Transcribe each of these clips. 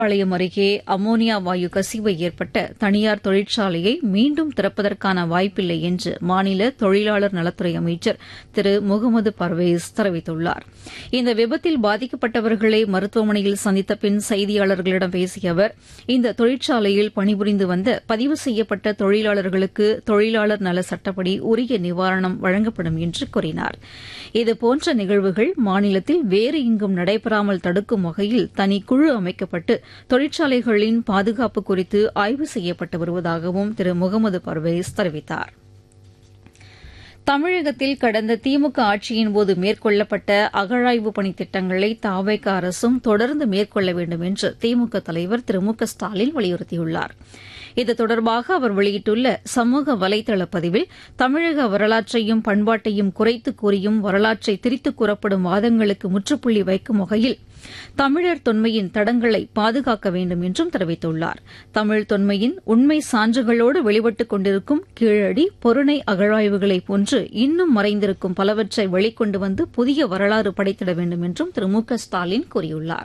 பாளையம் அருகே அம்மோனியா வாயு கசிவு ஏற்பட்ட தனியார் தொழிற்சாலையை மீண்டும் திறப்பதற்கான வாய்ப்பில்லை என்று மாநில தொழிலாளர் நலத்துறை அமைச்சர் திரு முகமது பர்வேஸ் தெரிவித்துள்ளார் இந்த விபத்தில் பாதிக்கப்பட்டவர்களை மருத்துவமனையில் சந்தித்த பின் செய்தியாளர்களிடம் பேசிய அவர் இந்த தொழிற்சாலையில் பணிபுரிந்து வந்த பதிவு செய்யப்பட்ட தொழிலாளர்களுக்கு தொழிலாளர் நல சட்டப்படி உரிய நிவாரணம் வழங்கப்படும் என்று கூறினார் இதுபோன்ற நிகழ்வுகள் மாநிலத்தில் வேறு எங்கும் நடைபெறாமல் தடுக்கும் வகையில் தனிக்குழு அமைக்கப்பட்டு தொழிற்சாலைகளின் பாதுகாப்பு குறித்து ஆய்வு செய்யப்பட்டு வருவதாகவும் திரு முகமது பர்வேஸ் தெரிவித்தார் தமிழகத்தில் கடந்த திமுக ஆட்சியின்போது மேற்கொள்ளப்பட்ட அகழாய்வு பணி திட்டங்களை தாவேக அரசும் தொடர்ந்து மேற்கொள்ள வேண்டும் என்று திமுக தலைவர் திரு மு க ஸ்டாலின் வலியுறுத்தியுள்ளார் இது தொடர்பாக அவர் வெளியிட்டுள்ள சமூக வலைதள பதிவில் தமிழக வரலாற்றையும் பண்பாட்டையும் குறைத்து கூறியும் வரலாற்றை திரித்து கூறப்படும் வாதங்களுக்கு முற்றுப்புள்ளி வைக்கும் வகையில் தமிழர் தொன்மையின் தடங்களை பாதுகாக்க வேண்டும் என்றும் தெரிவித்துள்ளார் தமிழ் தொன்மையின் உண்மை சான்றுகளோடு வெளிப்பட்டுக் கொண்டிருக்கும் கீழடி பொருணை அகழாய்வுகளை போன்று இன்னும் மறைந்திருக்கும் பலவற்றை வெளிக்கொண்டு வந்து புதிய வரலாறு படைத்திட வேண்டும் என்றும் திரு மு க ஸ்டாலின் கூறியுள்ளார்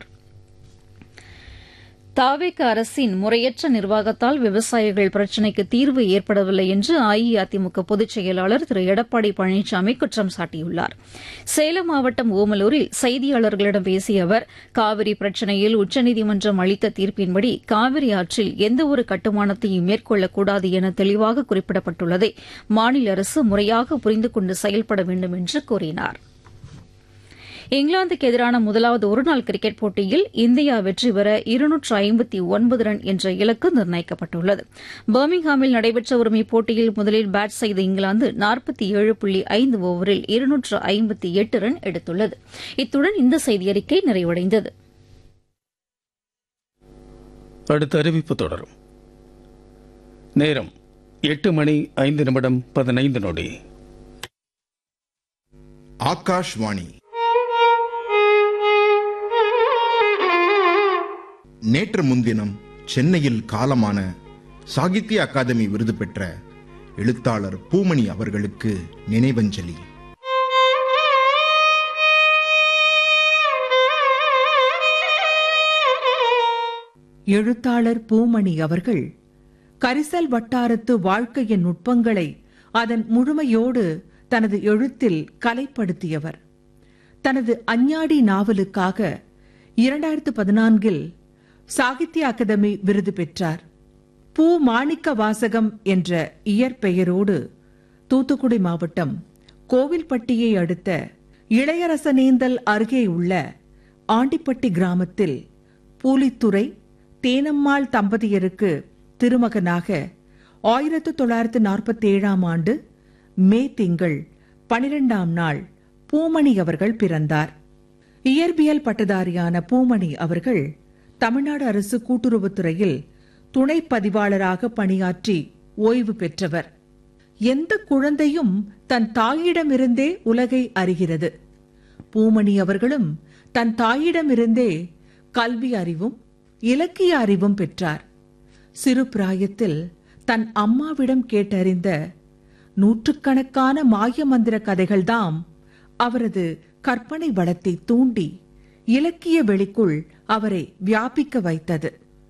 தாவேக அரசின் முறையற்ற நிர்வாகத்தால் விவசாயிகள் பிரச்சினைக்கு தீர்வு ஏற்படவில்லை என்று அஇஅதிமுக பொதுச் செயலாளர் திரு எடப்பாடி பழனிசாமி குற்றம் சாட்டியுள்ளார் சேலம் மாவட்டம் ஓமலூரில் செய்தியாளர்களிடம் பேசிய அவர் காவிரி பிரச்சினையில் உச்சநீதிமன்றம் அளித்த தீர்ப்பின்படி காவிரி ஆற்றில் எந்தவொரு கட்டுமானத்தையும் மேற்கொள்ளக்கூடாது என தெளிவாக குறிப்பிடப்பட்டுள்ளதை மாநில அரசு முறையாக புரிந்து கொண்டு செயல்பட வேண்டும் என்று கூறினாா் இங்கிலாந்துக்கு எதிரான முதலாவது ஒருநாள் கிரிக்கெட் போட்டியில் இந்தியா வெற்றி பெற இருநூற்று ஐம்பத்தி ஒன்பது ரன் என்ற இலக்கு நிர்ணயிக்கப்பட்டுள்ளது பர்மிங்ஹாமில் நடைபெற்ற வரும் இப்போட்டியில் முதலில் பேட் செய்த இங்கிலாந்து நாற்பத்தி ஏழு புள்ளி ஐந்து ஓவரில் இருநூற்று ஐம்பத்தி எட்டு ரன் எடுத்துள்ளது இத்துடன் இந்த செய்தியறிக்கை நிறைவடைந்தது அடுத்த அறிவிப்பு தொடரும் நேரம் எட்டு மணி ஐந்து நிமிடம் பதினைந்து நொடி ஆகாஷ்வாணி நேற்று முன்தினம் சென்னையில் காலமான சாகித்ய அகாதமி விருது பெற்ற எழுத்தாளர் பூமணி அவர்களுக்கு நினைவஞ்சலி எழுத்தாளர் பூமணி அவர்கள் கரிசல் வட்டாரத்து வாழ்க்கையின் நுட்பங்களை அதன் முழுமையோடு தனது எழுத்தில் கலைப்படுத்தியவர் தனது அஞ்ஞாடி நாவலுக்காக இரண்டாயிரத்து பதினான்கில் சாகித்ய அகாதமி விருது பெற்றார் பூ மாணிக்க வாசகம் என்ற இயற்பெயரோடு தூத்துக்குடி மாவட்டம் கோவில்பட்டியை அடுத்த இளையரசனேந்தல் அருகே உள்ள ஆண்டிப்பட்டி கிராமத்தில் பூலித்துறை தேனம்மாள் தம்பதியருக்கு திருமகனாக ஆயிரத்து தொள்ளாயிரத்து நாற்பத்தி ஏழாம் ஆண்டு மே திங்கள் பனிரெண்டாம் நாள் பூமணி அவர்கள் பிறந்தார் இயற்பியல் பட்டதாரியான பூமணி அவர்கள் தமிழ்நாடு அரசு கூட்டுறவுத்துறையில் துணை பதிவாளராக பணியாற்றி ஓய்வு பெற்றவர் எந்த குழந்தையும் தன் தாயிடமிருந்தே உலகை அறிகிறது பூமணி அவர்களும் தன் தாயிடமிருந்தே கல்வி அறிவும் இலக்கிய அறிவும் பெற்றார் சிறு பிராயத்தில் தன் அம்மாவிடம் கேட்டறிந்த நூற்றுக்கணக்கான மாய மந்திர கதைகள்தாம் அவரது கற்பனை வளத்தை தூண்டி இலக்கிய வெளிக்குள் அவரை வியாபிக்க வைத்தது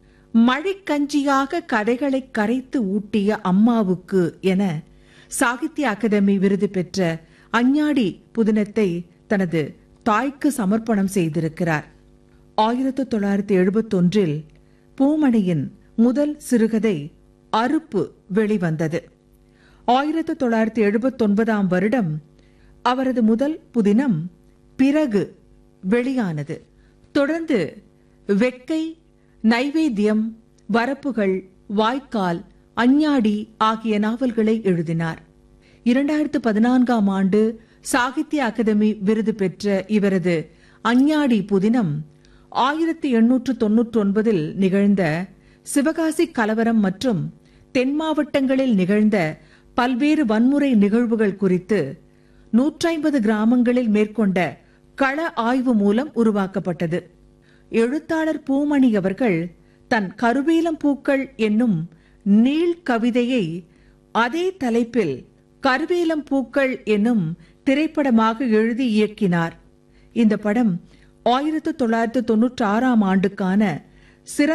மழைக்கஞ்சியாக கதைகளை கரைத்து ஊட்டிய அம்மாவுக்கு என சாகித்ய அகாதமி விருது பெற்ற அஞ்ஞாடி புதினத்தை தனது தாய்க்கு சமர்ப்பணம் செய்திருக்கிறார் ஆயிரத்து தொள்ளாயிரத்தி எழுபத்தொன்றில் பூமணியின் முதல் சிறுகதை அறுப்பு வெளிவந்தது ஆயிரத்து தொள்ளாயிரத்தி எழுபத்தொன்பதாம் வருடம் அவரது முதல் புதினம் பிறகு வெளியானது தொடர்ந்து வெக்கை நைவேத்தியம் வரப்புகள் வாய்க்கால் அஞ்ஞாடி ஆகிய நாவல்களை எழுதினார் இரண்டாயிரத்து பதினான்காம் ஆண்டு சாகித்ய அகாதமி விருது பெற்ற இவரது அஞ்ஞாடி புதினம் ஆயிரத்தி எண்ணூற்று தொன்னூற்றி ஒன்பதில் நிகழ்ந்த சிவகாசி கலவரம் மற்றும் தென் மாவட்டங்களில் நிகழ்ந்த பல்வேறு வன்முறை நிகழ்வுகள் குறித்து நூற்றைம்பது கிராமங்களில் மேற்கொண்ட கள ஆய்வு மூலம் உருவாக்கப்பட்டது எழுத்தாளர் பூமணி அவர்கள் தன் கருவேலம் பூக்கள் என்னும் நீள் கவிதையை அதே தலைப்பில் கருவேலம் பூக்கள் என்னும் திரைப்படமாக எழுதி இயக்கினார் இந்த படம் ஆயிரத்து தொள்ளாயிரத்து தொன்னூற்றி ஆறாம் ஆண்டுக்கான சிறந்த